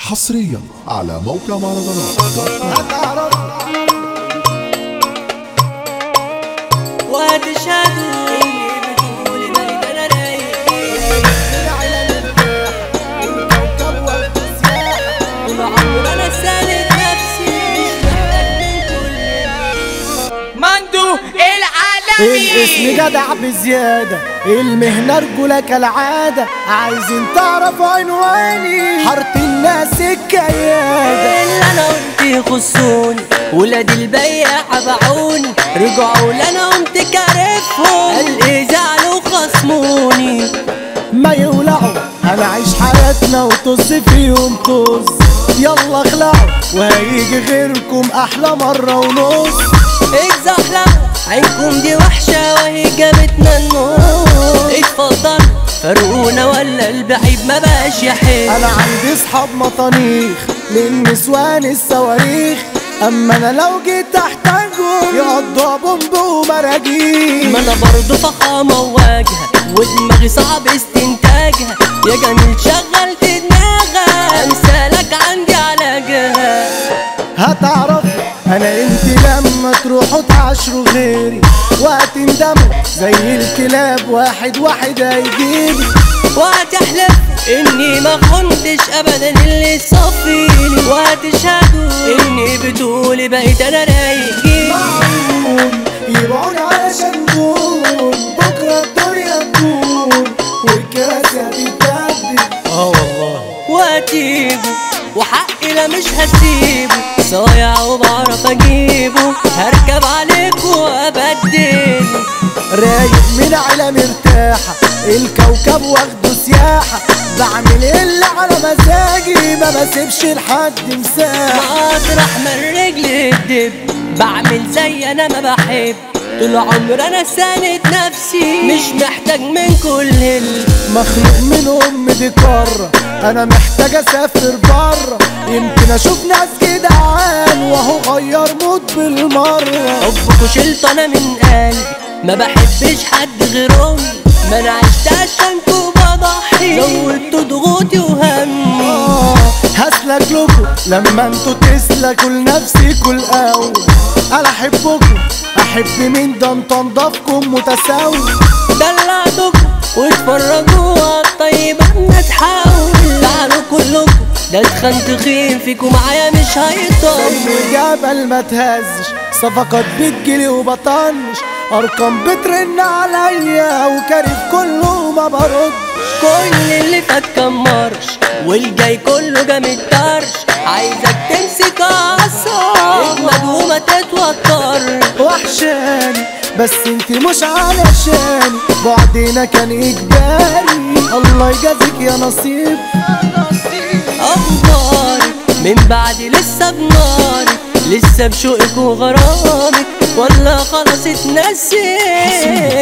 حصريا على موقع مهرجانات دوت كوم. هتعرف وهتشهدوا اني بتقولي بقيت انا رايق العيلة مرتاح والكوكب واخد سياحة طول عمري انا سالت نفسي مش محتاج من كل مندو العالمي الاسم جدع بزيادة المهنة رجولة كالعادة عايزين تعرفوا عنواني حارة الناس الكيادة اللي انا قلت يخصوني ولاد البياعة باعوني رجعوا لي انا قمت كارفهم قال ايه زعلوا خصموني ما يولعوا هنعيش حياتنا وطز فيهم طز يلا اخلعوا وهيجي غيركم احلى مرة ونص اتزحلقوا عينكم دي وحشة وهي جابتنا النور اتفضلوا فاروقونا ولا البعيد ما بقاش يحل انا عندي صحاب مطانيخ للنسوان الصواريخ اما انا لو جيت احتاجهم يقضوا بومب ومراجيح ما انا برضه فخامة وواجهة ودماغي صعب استنتاجها يا جميل شغلت دماغك امثالك عندي على جهة هتعرف انا انت لما تروحوا تعاشروا غيري وهتندموا زي الكلاب واحد واحد هيجيلي وهتحلف اني ما خنتش ابدا اللي صفيني وهتشهدوا اني بتقولي بقيت انا رايق جيلي. معقول يبيعوني علشان دول بكره الدنيا تكون والكراسي هتتبدل اه والله وهتيجوا وحقي لا مش هسيبه صايع وبعرف اجيبه هركب عليك وابدل رايق من عيلة مرتاحة الكوكب واخده سياحة بعمل اللي على مزاجي ما بسيبش لحد مساحة اطرح من رجلي الدب بعمل زي انا ما بحب طول عمري انا ساند نفسي مش محتاج من كل ال مخلوق من ام دي قارة انا محتاج اسافر بره يمكن اشوف ناس جدعان وهو غير مود بالمرة حبكوا شلت انا من قلبي ما بحبش حد غيرهم ما انا عشت عشانكوا بضحي زودتوا ضغوطي وهمي آه، هسلك لكم لما انتوا تسلكوا لنفسكوا الاول انا احبكم احب مين ده انتوا نضافكم متساوي دلعتكم واتفرجوا عالطيبة ما تحاول تعالوا كلكم ده اتخن تخين فيكم معايا مش هيطول والجبل ما تهزش صفقات بتجيلي وبطنش ارقام بترن عليا وكارف كله ما برد كل اللي فات كان مرش والجاي كله جامد طرش عايزك تمسك اعصاب اجمد وما تتوتر وحشاني بس انت مش علشاني بعدنا كان اجباري الله يجازيك يا نصيب اخبارك من بعد لسه بنارك لسه بشوقك وغرامك ولا خلاص اتنسيت